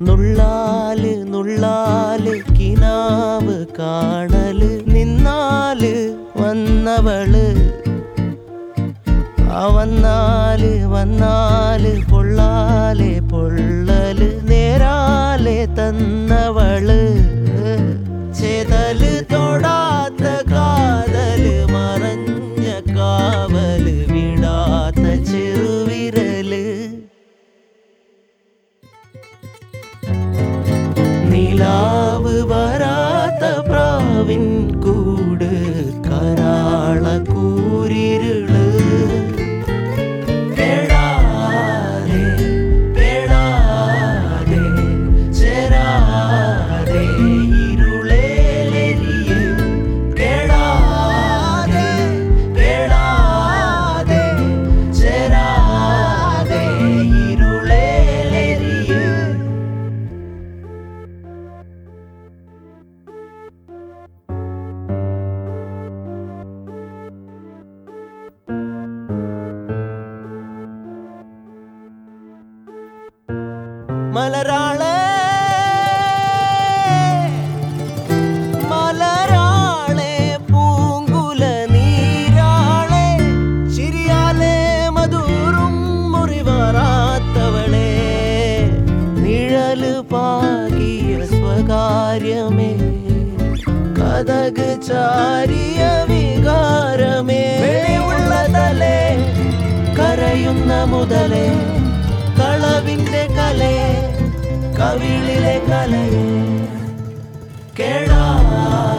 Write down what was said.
നുള്ളാല് നുള്ളാല് കിനാവ് കാണല് നിന്നാല് വന്നവള് ആ വന്നാല് വന്നാല് പൊള്ളാലെ പൊള്ളല് നേരാലെ തന്നവള് ചെതല് തൊടാത്ത കാതല് മറഞ്ഞ കാവല് വിടാത്ത ചെറുവിരല് നിലാവ് വരാത്ത പ്രാവിൻ കൂട് കരാള കൂരിരുള് പെടാതെ പെടാതെ ചേരാതെ ഇരുളേലെരിയ് കെടാതെ പെടാതെ ചേരാതെ ഇരുളേലെരിയ് മലരാളെ മലരാളെ പൂങ്കുല നീരാളെ ചിരിയാലെ മധുറും മുറിവറാത്തവളെ നിഴല് പാകിയ സ്വകാര്യമേ കഥക് ചാരിയ വികാരമേ ഉള്ള തലേ കരയുന്ന മുതലേ കളവിന്റെ കലയെ കവിളിലെ കലയെ കേടാ